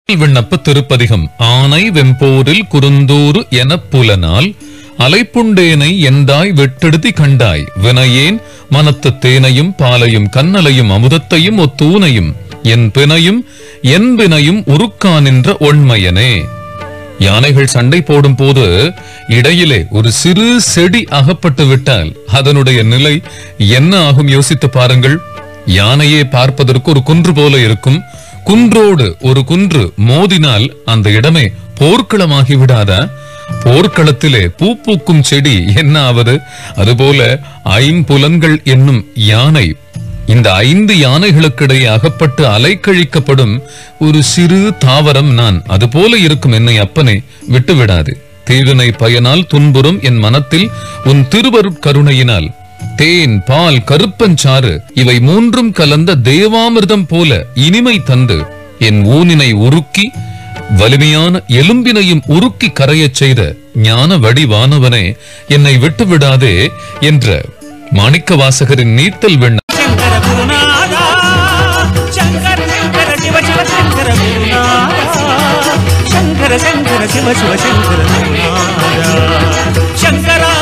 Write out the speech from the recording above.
விண்ணப்ப திருப்பதிகம் ஆனை வெம்போரில் குறுந்தூறு எனப் புலனால் அலைப்புண்டேனை எந்தாய் வெட்டெடுதி கண்டாய் வினையேன் மனத்து தேனையும் பாலையும் கண்ணலையும் அமுதத்தையும் ஒத்தூனையும் என் பிணையும் என் வினையும் உருக்கா நின்ற ஒண்மையனே யானைகள் சண்டை போடும் போது இடையிலே ஒரு சிறு செடி அகப்பட்டு விட்டால் அதனுடைய நிலை என்ன ஆகும் யோசித்து பாருங்கள் யானையே பார்ப்பதற்கு ஒரு குன்று போல இருக்கும் குன்றோடு ஒரு குன்று மோதினால் அந்த இடமே போர்க்களமாகி விடாதா போர்க்களத்திலே பூ பூக்கும் செடி என்ன ஆவது அதுபோல ஐம்புலன்கள் என்னும் யானை இந்த ஐந்து யானைகளுக்கிடையே அகப்பட்டு அலைக்கழிக்கப்படும் ஒரு சிறு தாவரம் நான் அதுபோல இருக்கும் என்னை அப்பனே விட்டுவிடாது தீவினை பயனால் துன்புறும் என் மனத்தில் உன் திருவருட்கருணையினால் தேன் பால் கருப்பஞ்சாறு இவை மூன்றும் கலந்த தேவாமிர்தம் போல இனிமை தந்து என் ஊனினை உருக்கி வலிமையான எலும்பினையும் உருக்கி கரையச் செய்த ஞான வடிவானவனே என்னை விட்டுவிடாதே என்ற மாணிக்க வாசகரின் நீத்தல் வெண்ண శంకర గురునాథ శంకర శంకర శివ శివ శంకర గురునాథ శంకర శంకర శివ శివ శంకర గురునాథ శంకర